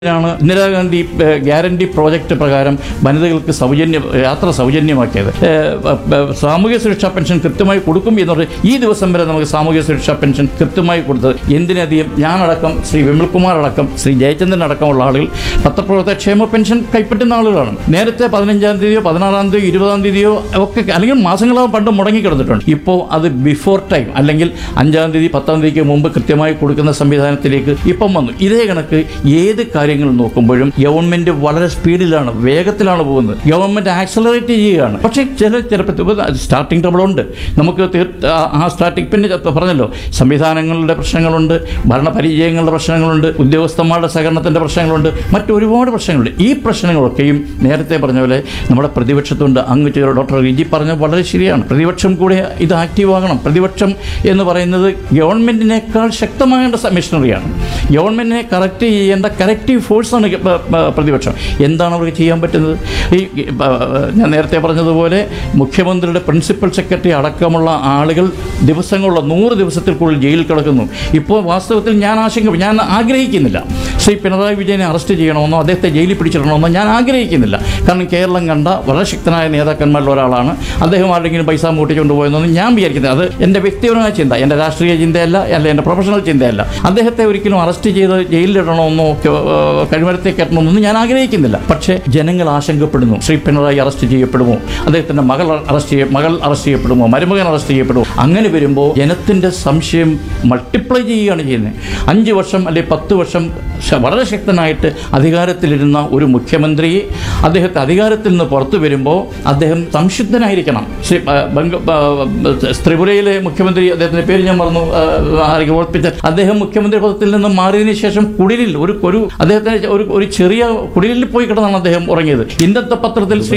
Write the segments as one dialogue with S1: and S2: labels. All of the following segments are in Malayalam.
S1: ാണ് ഇന്ദിരാഗാന്ധി ഏഹ്, ഗ്യാരണ്ടി പ്രോജക്റ്റ് പ്രകാരം വനിതകൾക്ക് സൗജന്യ യാത്ര സൗജന്യമാക്കിയത് ഏഹ്, ഏഹ്, സാമൂഹ്യ സുരക്ഷാ പെൻഷൻ കൃത്യമായി കൊടുക്കും എന്ന് പറഞ്ഞ് ഈ ദിവസം വരെ നമുക്ക് സാമൂഹ്യ സുരക്ഷാ പെൻഷൻ കൃത്യമായി കൊടുത്തത് എന്തിനധികം ഞാനടക്കം ശ്രീ വിമൽകുമാർ അടക്കം ശ്രീ ജയചന്ദ്രൻ അടക്കമുള്ള ആളുകൾ പത്രപ്രവർത്തക ക്ഷേമ പെൻഷൻ കൈപ്പറ്റുന്ന ആളുകളാണ് നേരത്തെ പതിനഞ്ചാം തീയതിയോ പതിനാറാം തീയതിയോ ഇരുപതാം തീയതിയോ ഒക്കെ അല്ലെങ്കിൽ മാസങ്ങളാവും പണ്ട് മുടങ്ങിക്കിടന്നിട്ടുണ്ട് ഇപ്പോൾ അത് ബിഫോർ ടൈം അല്ലെങ്കിൽ അഞ്ചാം തീയതി പത്താം തീയതിക്ക് മുമ്പ് കൃത്യമായി കൊടുക്കുന്ന സംവിധാനത്തിലേക്ക് ഇപ്പം വന്നു ഇതേ കണക്ക് ഏത് കാര്യങ്ങൾ നോക്കുമ്പോഴും ഗവൺമെന്റ് വളരെ സ്പീഡിലാണ് വേഗത്തിലാണ് പോകുന്നത് ഗവൺമെന്റ് ആക്സലറേറ്റ് ചെയ്യുകയാണ് പക്ഷേ ചില ചിലപ്പോൾ സ്റ്റാർട്ടിംഗ് ട്രബിൾ ഉണ്ട് നമുക്ക് തീർ- ആ- ആ സ്റ്റാർട്ടിംഗ് പിന്നെ ചെ- പറഞ്ഞല്ലോ സംവിധാനങ്ങളുടെ പ്രശ്നങ്ങളുണ്ട് ഭരണപരിചയങ്ങളുടെ പ്രശ്നങ്ങളുണ്ട് ഉദ്യോഗസ്ഥന്മാരുടെ സഹകരണത്തിന്റെ പ്രശ്നങ്ങളുണ്ട് മറ്റൊരുപാട് പ്രശ്നങ്ങളുണ്ട് ഈ പ്രശ്നങ്ങളൊക്കെയും നേരത്തെ പറഞ്ഞ പോലെ നമ്മുടെ പ്രതിപക്ഷത്തുണ്ട് അങ്ങ് ചെയ്ത ഡോക്ടർ റിജി പറഞ്ഞത് വളരെ ശരിയാണ് പ്രതിപക്ഷം കൂടെ ഇത് ആക്റ്റീവ് ആകണം പ്രതിപക്ഷം എന്ന് പറയുന്നത് ഗവൺമെന്റിനേക്കാൾ ശക്തമാകേണ്ട മിഷനറിയാണ് ഗവൺമെന്റിനെ കറക്റ്റ് ചെയ്യേണ്ട കറക്റ്റീവ് ഫോഴ്സാണ് ഗ- പ- പ- പ്രതിപക്ഷം എന്താണ് അവർക്ക് ചെയ്യാൻ പറ്റുന്നത് ഈ ഈ, പ- ഞാൻ നേരത്തെ പറഞ്ഞതുപോലെ മുഖ്യമന്ത്രിയുടെ പ്രിൻസിപ്പൽ സെക്രട്ടറി അടക്കമുള്ള ആളുകൾ ദിവസങ്ങളുള്ള നൂറ് ദിവസത്തിൽ കൂടുതൽ ജയിലിൽ കിടക്കുന്നു ഇപ്പോൾ വാസ്തവത്തിൽ ഞാൻ ആശങ്ക ഞാൻ ആഗ്രഹിക്കുന്നില്ല ശ്രീ പിണറായി വിജയനെ അറസ്റ്റ് ചെയ്യണമെന്നോ അദ്ദേഹത്തെ ജയിലിൽ പിടിച്ചിടണമെന്നോ ഞാൻ ആഗ്രഹിക്കുന്നില്ല കാരണം കേരളം കണ്ട വളരെ ശക്തനായ നേതാക്കന്മാരിൽ ഒരാളാണ് അദ്ദേഹം ആരുടെങ്കിലും പൈസ മൂട്ടിക്കൊണ്ട് പോയെന്നൊന്നും ഞാൻ വിചാരിക്കുന്നത് അത് എൻ്റെ വ്യക്തിപരമായ ചിന്ത എൻ്റെ രാഷ്ട്രീയ ചിന്തയല്ല അല്ല എൻ്റെ പ്രൊഫഷണൽ ചിന്തയല്ല അദ്ദേഹത്തെ ഒരിക്കലും അറസ്റ്റ് ചെയ്ത് ജയിലിലിടണമെന്നോ ഒക്കെ, ഏഹ്, കഴിമരത്തേക്ക് കെട്ടണമെന്നൊന്നും ഞാൻ ആഗ്രഹിക്കുന്നില്ല പക്ഷേ ജനങ്ങൾ ആശങ്കപ്പെടുന്നു ശ്രീ പിണറായി അറസ്റ്റ് ചെയ്യപ്പെടുമോ അദ്ദേഹത്തിൻ്റെ മകൾ അറസ്റ്റ് ചെയ്യ മകൾ അറസ്റ്റ് ചെയ്യപ്പെടുമോ മരുമകൻ അറസ്റ്റ് ചെയ്യപ്പെടുമോ അങ്ങനെ വരുമ്പോൾ ജനത്തിൻ്റെ സംശയം മൾട്ടിപ്ലൈ ചെയ്യുകയാണ് ചെയ്യുന്നത് അഞ്ച് വർഷം അല്ലെങ്കിൽ പത്ത് വർഷം ശ- വളരെ ശക്തനായിട്ട് അധികാരത്തിലിരുന്ന ഒരു മുഖ്യമന്ത്രി അദ്ദേഹത്തെ അധികാരത്തിൽ നിന്ന് പുറത്തു വരുമ്പോൾ അദ്ദേഹം സംശുദ്ധനായിരിക്കണം ശ്രീ ആ, ബംഗ ആ, ത്രിപുരയിലെ മുഖ്യമന്ത്രി അദ്ദേഹത്തിന്റെ പേര് ഞാൻ മറന്നു ആ, ആരെങ്കിലും ഓർപ്പിച്ച അദ്ദേഹം മുഖ്യമന്ത്രി പദത്തിൽ നിന്ന് മാറിയതിനു ശേഷം കുടിലിൽ ഒരു ഒരു അദ്ദേഹത്തിന് ഒരു ഒരു ചെറിയ കുടിലിൽ പോയി കിടന്നാണ് അദ്ദേഹം ഉറങ്ങിയത് ഇന്നത്തെ പത്രത്തിൽ ശ്രീ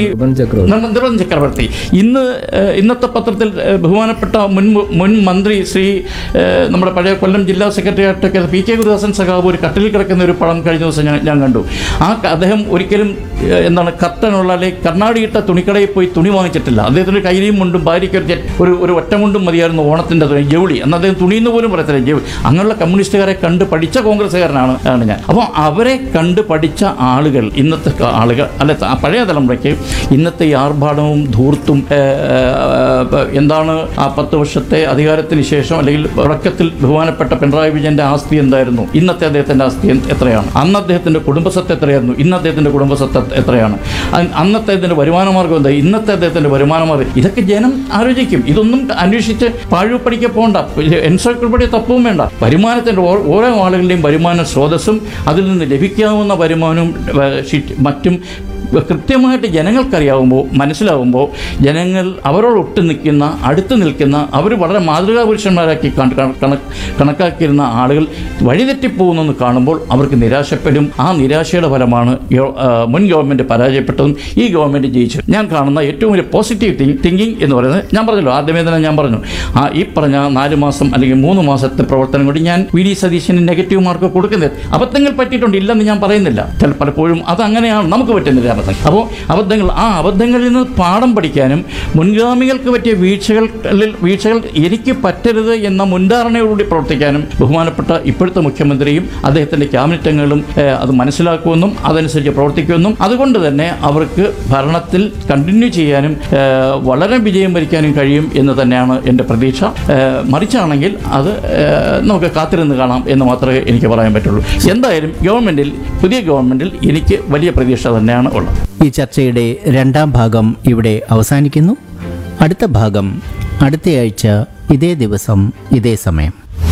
S1: നന്ദൻ ചക്രവർത്തി ഇന്ന് ഏഹ്, ഇന്നത്തെ പത്രത്തിൽ ഏഹ്, ബഹുമാനപ്പെട്ട മുൻ മുൻ മന്ത്രി ശ്രീ ഏഹ്, നമ്മുടെ പഴയ കൊല്ലം ജില്ലാ സെക്രട്ടറി ആയിട്ടൊക്കെ പി കെ ഗുരുദാസൻ സഖാവ് ഒരു കട്ടിലിൽ കിടക്കുന്ന ഒരു പടം കഴിഞ്ഞ ദിവസം ഞാൻ ഞാൻ കണ്ടു ആ ക- അദ്ദേഹം ഒരിക്കലും ഏഹ്, എന്താണ് കർട്ടനുള്ള അല്ലെങ്കിൽ കണ്ണാടിയിട്ട തുണിക്കടയിൽ പോയി തുണി വാങ്ങിച്ചിട്ടില്ല അദ്ദേഹത്തിന് കയ്യിലും മുണ്ടും ഭാര്യയ്ക്ക് ഒരു ജെ- ഒരു ഒരു ഒറ്റമുണ്ടും മതിയായിരുന്നു ഓണത്തിൻ്റെ തുണി ജൗളി എന്ന് അദ്ദേഹം തുണിയെന്ന് പോലും പറയത്തില്ല ജൗളി അങ്ങനെയുള്ള കമ്മ്യൂണിസ്റ്റുകാരെ കണ്ട് പഠിച്ച കോൺഗ്രസ്സുകാരനാണ് ആണ് ഞാൻ അപ്പോൾ അവരെ കണ്ട് പഠിച്ച ആളുകൾ ഇന്നത്തെ ക- ആളുകൾ അല്ല ത- പഴയ തലമുറയ്ക്ക് ഇന്നത്തെ ഈ ആർഭാടവും ധൂർത്തും ഏഹ്, ഏഹ്, എന്താണ് ആ പത്ത് വർഷത്തെ അധികാരത്തിന് ശേഷം അല്ലെങ്കിൽ തുടക്കത്തിൽ ബഹുമാനപ്പെട്ട പിണറായി വിജയന്റെ ആസ്തി എന്തായിരുന്നു ഇന്നത്തെ അദ്ദേഹത്തിന്റെ ആസ്തി എന്ത്- എത്രയാണ് അന്ന് അദ്ദേഹത്തിന്റെ കുടുംബസ്വത്ത് എത്രയായിരുന്നു ഇന്ന് അദ്ദേഹത്തിന്റെ കുടുംബസ്വത്ത് എത്രയാണ് അ- അന്നത്തെ അദ്ദേഹത്തിന്റെ വരുമാന മാർഗം എന്താ ഇന്നത്തെ അദ്ദേഹത്തിന്റെ വരുമാന മാർഗം ഇതൊക്കെ ജനം ആലോചിക്കും ഇതൊന്നും അന്വേഷിച്ച് പാഴുപടിക്ക് പോകണ്ട എൻസൈക്ലോപീഡിയ തപ്പവും വേണ്ട വരുമാനത്തിന്റെ ഓ- ഓരോ ആളുകളുടെയും വരുമാന സ്രോതസ്സും അതിൽ നിന്ന് ലഭിക്കാവുന്ന വരുമാനവും ഏഹ്, ഷീറ്റ് മറ്റും കൃത്യമായിട്ട് ജനങ്ങൾക്കറിയാവുമ്പോൾ മനസ്സിലാവുമ്പോൾ ജനങ്ങൾ അവരോട് ഒട്ട് നിൽക്കുന്ന അടുത്ത് നിൽക്കുന്ന അവർ വളരെ മാതൃകാ പുരുഷന്മാരാക്കി കണ- കണ- കണ- കണക്കാക്കിയിരുന്ന ആളുകൾ വഴിതെറ്റിപ്പോകുന്നെന്ന് കാണുമ്പോൾ അവർക്ക് നിരാശപ്പെടും ആ നിരാശയുടെ ഫലമാണ് ഗവ- ആ, മുൻ ഗവൺമെൻറ് പരാജയപ്പെട്ടതും ഈ ഗവൺമെൻറ് ജയിച്ചത് ഞാൻ കാണുന്ന ഏറ്റവും വലിയ പോസിറ്റീവ് തിങ്ക് തിങ്കിങ് എന്ന് പറയുന്നത് ഞാൻ പറഞ്ഞല്ലോ ആദ്യമേ തന്നെ ഞാൻ പറഞ്ഞു ആ ഈ പറഞ്ഞ നാല് മാസം അല്ലെങ്കിൽ മൂന്ന് മാസത്തെ പ്രവർത്തനം കൊണ്ട് ഞാൻ വി ഡി സതീശന് നെഗറ്റീവ് മാർക്ക് കൊടുക്കുന്നത് അബദ്ധങ്ങൾ പറ്റിയിട്ടുണ്ട് ഇല്ലെന്ന് ഞാൻ പറയുന്നില്ല ചില പലപ്പോഴും അത് അങ്ങനെയാണ് നമുക്ക് പറ്റുന്നില്ല അബദ്ധങ്ങൾ അപ്പോൾ അബദ്ധങ്ങൾ ആ അബദ്ധങ്ങളിൽ നിന്ന് പാഠം പഠിക്കാനും മുൻഗാമികൾക്ക് പറ്റിയ വീഴ്ചകളിൽ വീഴ്ചകൾ എനിക്ക് പറ്റരുത് എന്ന മുൻധാരണയോടുകൂടി പ്രവർത്തിക്കാനും ബഹുമാനപ്പെട്ട ഇപ്പോഴത്തെ മുഖ്യമന്ത്രിയും അദ്ദേഹത്തിൻ്റെ ക്യാബിനറ്റ് അംഗങ്ങളും ഏഹ്, അത് മനസ്സിലാക്കുമെന്നും അതനുസരിച്ച് പ്രവർത്തിക്കുമെന്നും അതുകൊണ്ട് തന്നെ അവർക്ക് ഭരണത്തിൽ കണ്ടിന്യൂ ചെയ്യാനും ഏഹ്, വളരെ വിജയം വരിക്കാനും കഴിയും എന്ന് തന്നെയാണ് എൻ്റെ പ്രതീക്ഷ ഏഹ്, മറിച്ചാണെങ്കിൽ അത് ഏഹ്, നമുക്ക് കാത്തിരുന്ന് കാണാം എന്ന് മാത്രമേ എനിക്ക് പറയാൻ പറ്റുള്ളൂ എന്തായാലും ഗവൺമെൻറ്റിൽ പുതിയ ഗവൺമെൻറ്റിൽ എനിക്ക് വലിയ പ്രതീക്ഷ തന്നെയാണ് ഉള്ളത്
S2: ഈ ചർച്ചയുടെ രണ്ടാം ഭാഗം ഇവിടെ അവസാനിക്കുന്നു അടുത്ത ഭാഗം അടുത്തയാഴ്ച ഇതേ ദിവസം ഇതേ സമയം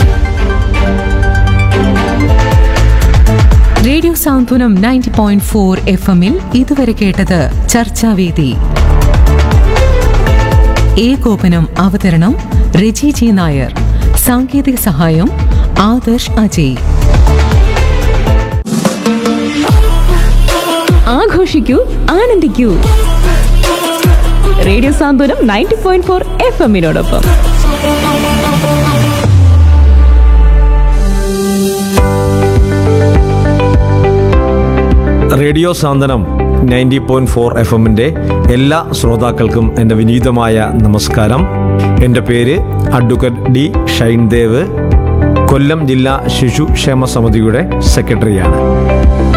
S3: radio Santhwanam ninety point four F എമ്മിൽ ഇതുവരെ കേട്ടത് ചർച്ചാവേദി ഏകോപനം അവതരണം രജി ജി നായർ സാങ്കേതിക സഹായം ആദർശ് അജയ്
S4: ആഘോഷിക്കൂ ആനന്ദിക്കൂ radio Santhwanam ninety point four F എമ്മിനോടൊപ്പം
S5: radio Santhwanam ninety point four F എമ്മിൻ്റെ എല്ലാ ശ്രോതാക്കൾക്കും എൻ്റെ വിനീതമായ നമസ്കാരം എൻ്റെ പേര് അഡ്വക്കറ്റ് ഡി ഷൈൻദേവ് കൊല്ലം ജില്ലാ ശിശുക്ഷേമ സമിതിയുടെ സെക്രട്ടറിയാണ്